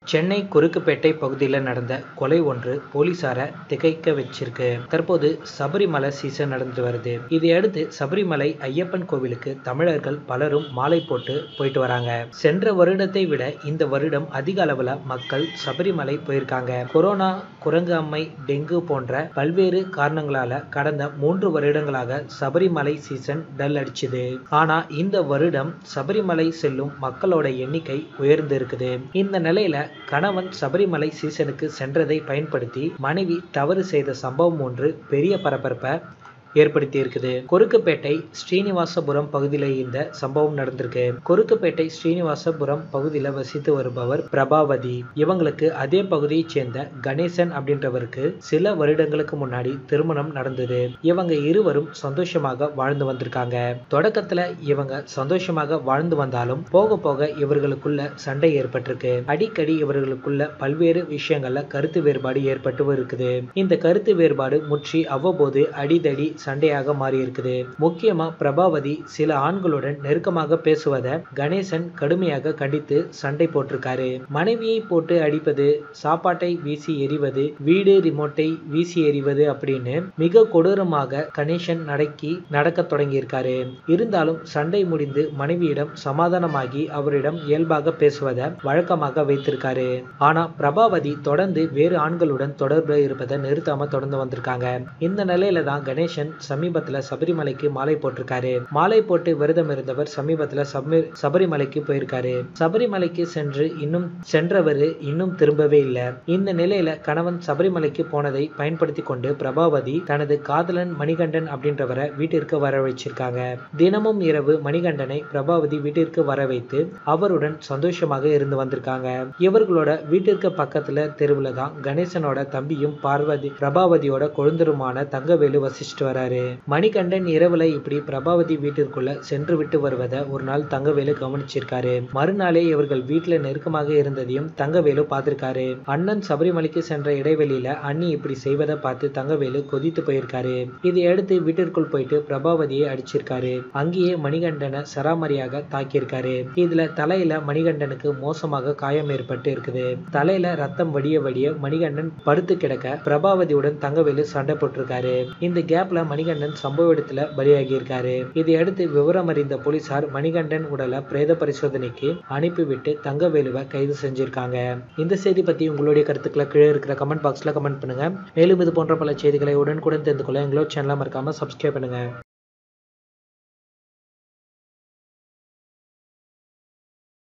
சென்னை குறுக்குப்பேட்டை பகுதியில் நடந்த கொலை ஒன்று போலீசாரை திகைக்க வச்சிருக்கு தற்போது சபரிமலை சீசன் நடந்து வருது இதையடுத்து சபரிமலை ஐயப்பன் கோவிலுக்கு தமிழர்கள் பலரும் மாலை போட்டு போயிட்டு வராங்க சென்ற வருடத்தை விட இந்த வருடம் அதிக அளவுல மக்கள் சபரிமலை போயிருக்காங்க கொரோனா குரங்கு அம்மை டெங்கு போன்ற பல்வேறு காரணங்களால கடந்த மூன்று வருடங்களாக சபரிமலை சீசன் டல் அடிச்சுது ஆனா இந்த வருடம் சபரிமலை செல்லும் மக்களோட எண்ணிக்கை உயர்ந்து இருக்குது இந்த நிலையில கணவன் சபரிமலை சீசனுக்கு சென்றதை பயன்படுத்தி மனைவி தவறு செய்த சம்பவம் ஒன்று பெரிய பரபரப்பை ஏற்படுத்தி இருக்குது கொருக்குப்பேட்டை ஸ்ரீனிவாசபுரம் பகுதியில் இந்த சம்பவம் நடந்திருக்கு கொருக்குப்பேட்டை ஸ்ரீனிவாசபுரம் பகுதியில் வசித்து வருபவர் பிரபாவதி இவங்களுக்கு அதே பகுதியைச் சேர்ந்த கணேசன் அப்படின்றவருக்கு சில வருடங்களுக்கு முன்னாடி திருமணம் நடந்தது இவங்க இருவரும் சந்தோஷமாக வாழ்ந்து வந்திருக்காங்க தொடக்கத்துல இவங்க சந்தோஷமாக வாழ்ந்து வந்தாலும் போக போக இவர்களுக்குள்ள சண்டை ஏற்பட்டிருக்கு அடிக்கடி இவர்களுக்குள்ள பல்வேறு விஷயங்கள்ல கருத்து வேறுபாடு ஏற்பட்டு இருக்குது இந்த கருத்து வேறுபாடு முற்றி அவ்வப்போது அடிதடி சண்டையாக மாறி இருக்குது முக்கியமா பிரபாவதி சில ஆண்களுடன் நெருக்கமாக பேசுவதை கணேசன் கடுமையாக கண்டித்து சண்டை போட்டிருக்காரு மனைவியை போட்டு அடிப்பது சாப்பாட்டை வீசி எறிவது வீடு ரிமோட்டை வீசி எறிவது அப்படின்னு மிக கொடூரமாக கணேசன் நடக்கி நடக்க தொடங்கியிருக்காரு இருந்தாலும் சண்டை முடிந்து மனைவியிடம் சமாதானமாகி அவரிடம் இயல்பாக பேசுவதை வழக்கமாக வைத்திருக்காரு ஆனா பிரபாவதி தொடர்ந்து வேறு ஆண்களுடன் தொடர்பு இருப்பதை நிறுத்தாம தொடர்ந்து வந்திருக்காங்க இந்த நிலையில தான் கணேசன் சமீபத்துல சபரிமலைக்கு மாலை போட்டிருக்காரு மாலை போட்டு விரதம் இருந்தவர் சமீபத்துல சபரி சபரிமலைக்கு போயிருக்காரு சபரிமலைக்கு சென்று இன்னும் சென்றவர் இன்னும் திரும்பவே இல்லை இந்த நிலையில கணவன் சபரிமலைக்கு போனதை பயன்படுத்தி கொண்டு பிரபாவதி தனது காதலன் மணிகண்டன் அப்படின்றவரை வீட்டிற்கு வர வச்சிருக்காங்க தினமும் இரவு மணிகண்டனை பிரபாவதி வீட்டிற்கு வர வைத்து அவருடன் சந்தோஷமாக இருந்து வந்திருக்காங்க இவர்களோட வீட்டிற்கு பக்கத்துல தெருவுல தான் கணேசனோட தம்பியும் பார்வதி பிரபாவதியோட கொழுந்தருமான தங்கவேலு வசிச்சுட்டு வராரு மணிகண்டன் இரவுல இப்படி பிரபாவதி வீட்டிற்குள்ள சென்று விட்டு வருவதை ஒரு நாள் தங்கவேலு கவனிச்சிருக்காரு மறுநாளே இவர்கள் வீட்டுல நெருக்கமாக இருந்ததையும் தங்கவேலு பார்த்திருக்காரு அண்ணன் சபரிமலைக்கு சென்ற இடைவெளியில அண்ணி இப்படி செய்வதை பார்த்து தங்கவேலு கொதித்து போயிருக்காரு இதையடுத்து வீட்டிற்குள் போயிட்டு பிரபாவதியை அடிச்சிருக்காரு அங்கேயே மணிகண்டனை சராமரியாக தாக்கியிருக்காரு இதுல தலையில மணிகண்டனுக்கு மோசமாக காயம் ஏற்பட்டு இருக்குது தலையில ரத்தம் வடிய வடிய மணிகண்டன் படுத்து கிடக்க பிரபாவதியுடன் தங்கவேலு சண்டை போட்டிருக்காரு இந்த கேப்ல மணிகண்டன் சம்பவ இடத்துல பலியாகி இருக்காரு இதையடுத்து விவரம் அறிந்த போலீசார் மணிகண்டன் உடலை பிரேத பரிசோதனைக்கு அனுப்பிவிட்டு தங்கவேலுவை கைது செஞ்சிருக்காங்க இந்த செய்தி பத்தி உங்களுடைய கருத்துக்களை கீழே இருக்கிற கமெண்ட் பாக்ஸ்ல கமெண்ட் பண்ணுங்க மேலும் இது போன்ற பல செய்திகளை உடனுக்குடன் தெரிந்து கொள்ள எங்களோட சேனலை மறக்காம சப்ஸ்கிரைப் பண்ணுங்க